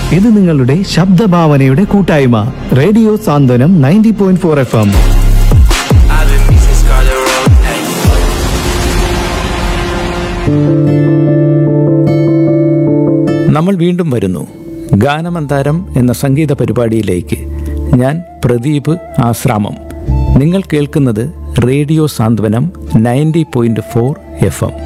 ഇത് നിങ്ങളുടെ ശബ്ദഭാവനയുടെ കൂട്ടായ്മ radio Santhwanam ninety point four F M I've been missing Scarlet Road. Hey. നമ്മൾ വീണ്ടും വരുന്നു ഗാനമന്താരം എന്ന സംഗീത പരിപാടിയിലേക്ക് ഞാൻ പ്രദീപ് ആശ്രാമം നിങ്ങൾ കേൾക്കുന്നത് radio Santhwanam ninety point four F M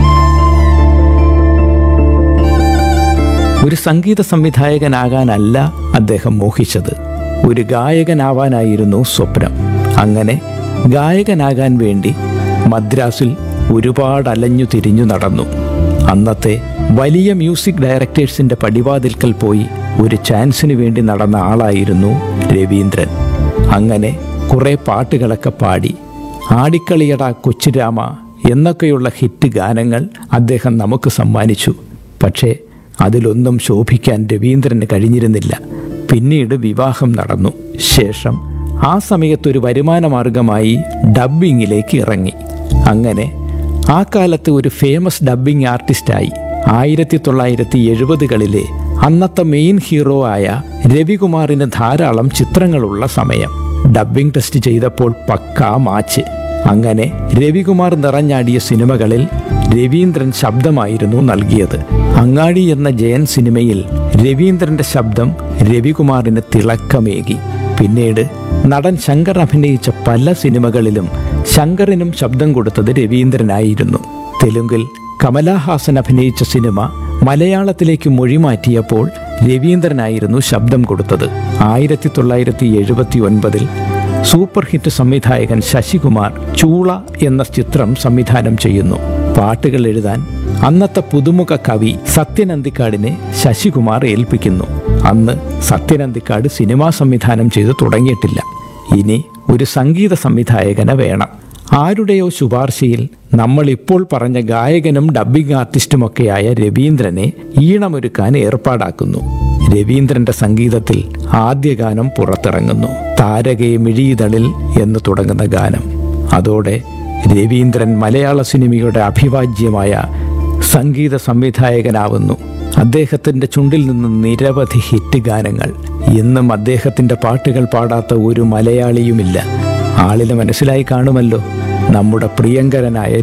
ഒരു സംഗീത സംവിധായകനാകാനല്ല അദ്ദേഹം മോഹിച്ചത് ഒരു ഗായകനാവാനായിരുന്നു സ്വപ്നം അങ്ങനെ ഗായകനാകാൻ വേണ്ടി മദ്രാസിൽ ഒരുപാട് അലഞ്ഞു തിരിഞ്ഞു നടന്നു അന്നത്തെ വലിയ മ്യൂസിക് ഡയറക്ടേഴ്സിന്റെ പടിവാതിൽക്കൽ പോയി ഒരു ചാൻസിന് വേണ്ടി നടന്ന ആളായിരുന്നു രവീന്ദ്രൻ അങ്ങനെ കുറെ പാട്ടുകളൊക്കെ പാടി ആടിക്കളിയട കൊച്ചുരാമ എന്നൊക്കെയുള്ള ഹിറ്റ് ഗാനങ്ങൾ അദ്ദേഹം നമുക്ക് സമ്മാനിച്ചു പക്ഷേ അതിലൊന്നും ശോഭിക്കാൻ രവീന്ദ്രന് കഴിഞ്ഞിരുന്നില്ല പിന്നീട് വിവാഹം നടന്നു ശേഷം ആ സമയത്തൊരു വരുമാന മാർഗമായി ഡബ്ബിങ്ങിലേക്ക് ഇറങ്ങി അങ്ങനെ ആ കാലത്ത് ഒരു ഫേമസ് ഡബ്ബിംഗ് ആർട്ടിസ്റ്റായി ആയിരത്തി തൊള്ളായിരത്തി എഴുപതുകളിലെ അന്നത്തെ മെയിൻ ഹീറോ ആയ രവികുമാറിന് ധാരാളം ചിത്രങ്ങളുള്ള സമയം ഡബ്ബിംഗ് ടെസ്റ്റ് ചെയ്തപ്പോൾ പക്കാ മാച്ച് അങ്ങനെ രവികുമാർ നിറഞ്ഞാടിയ സിനിമകളിൽ രവീന്ദ്രൻ ശബ്ദമായിരുന്നു നൽകിയത് അങ്ങാടി എന്ന ജയൻ സിനിമയിൽ രവീന്ദ്രന്റെ ശബ്ദം രവികുമാറിന് തിളക്കമേകി പിന്നീട് നടൻ ശങ്കർ അഭിനയിച്ച പല സിനിമകളിലും ശങ്കറിനും ശബ്ദം കൊടുത്തത് രവീന്ദ്രനായിരുന്നു തെലുങ്കിൽ കമലഹാസൻ അഭിനയിച്ച സിനിമ മലയാളത്തിലേക്ക് മൊഴിമാറ്റിയപ്പോൾ രവീന്ദ്രനായിരുന്നു ശബ്ദം കൊടുത്തത് ആയിരത്തി തൊള്ളായിരത്തി എഴുപത്തി ഒൻപതിൽ സൂപ്പർ ഹിറ്റ് സംവിധായകൻ ശശികുമാർ ചൂള എന്ന ചിത്രം സംവിധാനം ചെയ്യുന്നു പാട്ടുകൾ എഴുതാൻ അന്നത്തെ പുതുമുഖ കവി സത്യനന്ദിക്കാടിനെ ശശികുമാർ ഏൽപ്പിക്കുന്നു അന്ന് സത്യനന്ദിക്കാട് സിനിമാ സംവിധാനം ചെയ്തു തുടങ്ങിയിട്ടില്ല ഇനി ഒരു സംഗീത സംവിധായകനെ വേണം ആരുടെയോ ശുപാർശയിൽ നമ്മൾ ഇപ്പോൾ പറഞ്ഞ ഗായകനും ഡബ്ബിംഗ് ആർട്ടിസ്റ്റുമൊക്കെയായ രവീന്ദ്രനെ ഈണമൊരുക്കാൻ ഏർപ്പാടാക്കുന്നു രവീന്ദ്രന്റെ സംഗീതത്തിൽ ആദ്യ ഗാനം പുറത്തിറങ്ങുന്നു താരകെ മിഴിയിതളിൽ എന്ന് തുടങ്ങുന്ന ഗാനം അതോടെ രവീന്ദ്രൻ മലയാള സിനിമയുടെ അഭിവാജ്യമായ സംഗീത സംവിധായകനാവുന്നു അദ്ദേഹത്തിന്റെ ചുണ്ടിൽ നിന്ന് നിരവധി ഹിറ്റ് ഗാനങ്ങൾ ഇന്നും അദ്ദേഹത്തിന്റെ പാട്ടുകൾ പാടാത്ത ഒരു മലയാളിയുമില്ല ആളിന് മനസ്സിലായി കാണുമല്ലോ നമ്മുടെ പ്രിയങ്കരനായ